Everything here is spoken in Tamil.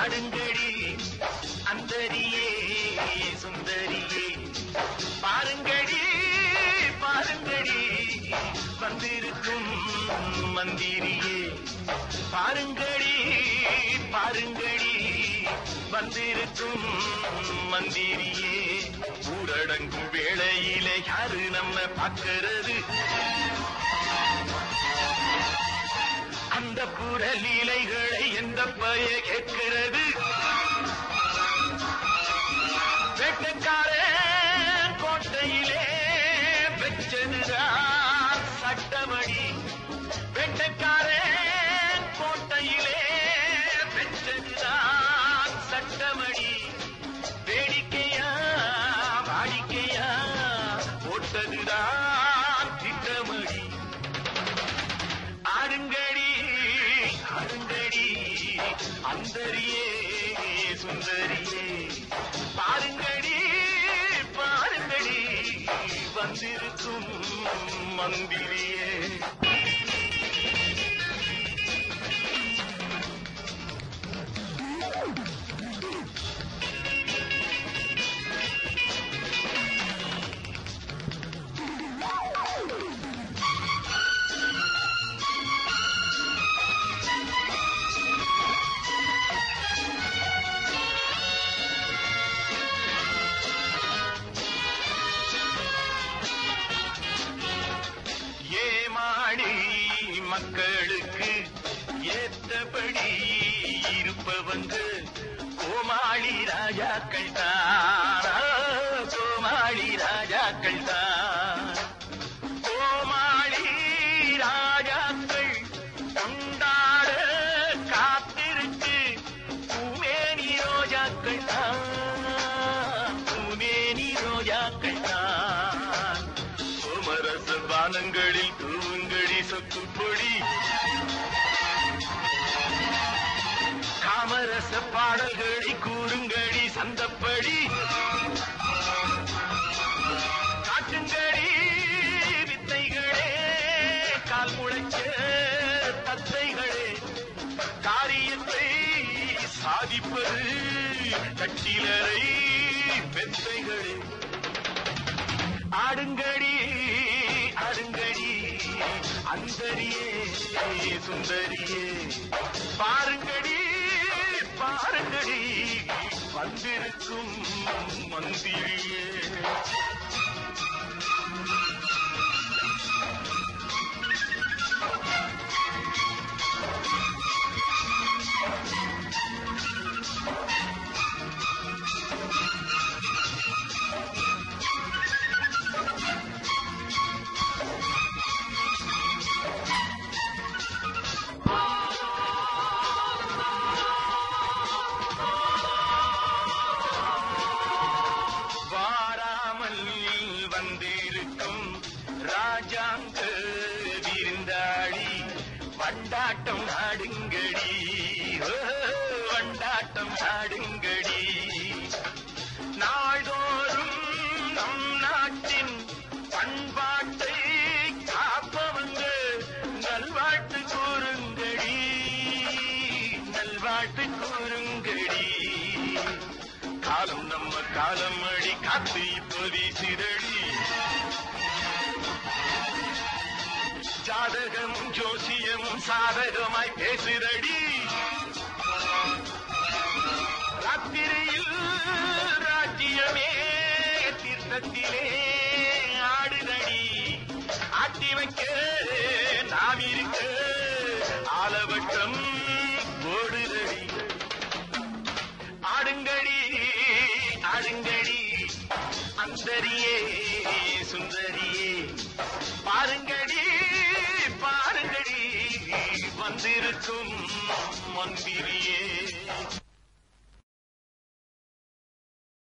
ஆடுங்கடி அந்தரியே சுந்தரியே பாருங்கடி பாருங்கடி வந்திருக்கும் மந்திரியே பாருங்கடி பாருங்கடி வந்திருக்கும் மந்திரியே ஊரடங்கும் வேளையிலே யாரு நம்ம பார்க்கிறது அந்த புறலீலைகளை எந்த பய கேட்கிறது வெட்டக்காரன் கோட்டையிலே வெச்சதுதான் சட்டமடி வெட்டக்காரன் கோட்டையிலே வெச்சதுதான் சட்டமடி வேடிக்கையா வாடிக்கையா போட்டதுதான் திட்டமடி ஆடுங்கடி ஆடுங்கடி அந்தரியே சுந்தரியே பாருங்கடி பாருங்கடி வந்திருக்கும் மந்திரியே ஏமாடி மக்களுக்கு ஏத்தபடி இருப்பவங்க கோமாளி ராஜாக்கள் தான் கோமாளி ராஜாக்கள் தான் கோமாளி ராஜாக்கள் கொண்டாட காத்திருக்கு பூமேனி ரோஜாக்கள் தான் பூமேனி ரோஜாக்கள் தான் சோமரச வானங்களில் தூங்கடி சொத்துப்பொடி காமரச பாடல்களை கூறுங்கடி சந்தப்படி காட்டுங்கடி வித்தைகளே கால் முளைச்ச தத்தைகளே காரியத்தை சாதிப்பது கட்டிலரை வெத்தைகளே ஆடுங்கடி ஆடுங்கடி அந்தரியே சுந்தரியே பாருங்கடி பாருங்கடி வந்திருக்கும் மந்திரியே வாராமல் வந்திருக்கும் ராஜாங்க விருந்தாளி வண்டாட்டம் ஆடுங்கடி ஓ, வண்டாட்டம் ஆடுங்கடி நாள்தோறும் நம் நாட்டின் பண்பாட்டை காப்பவங்க நல்வாழ்த்து கூறுங்கடி நல்வாழ்த்து கூறுங்கடி காலம் நம்ம காலம் அடி காத்து இப்போ வீசிரடி ஜாதகம் ஜோசியம் சாதகமாய் பேசுதடி ராத்திரியில் ராஜ்யமே தீர்த்தத்திலே ஆடுதடி ஆட்டி வைக்க நாம் இருக்க ஆலவட்டம் ஓடுதடி ஆடுங்கடி ஆடுங்கடி அந்தரியே சுந்தரியே பாருங்கடி பாருங்கடி வந்திருக்கும் மந்திரியே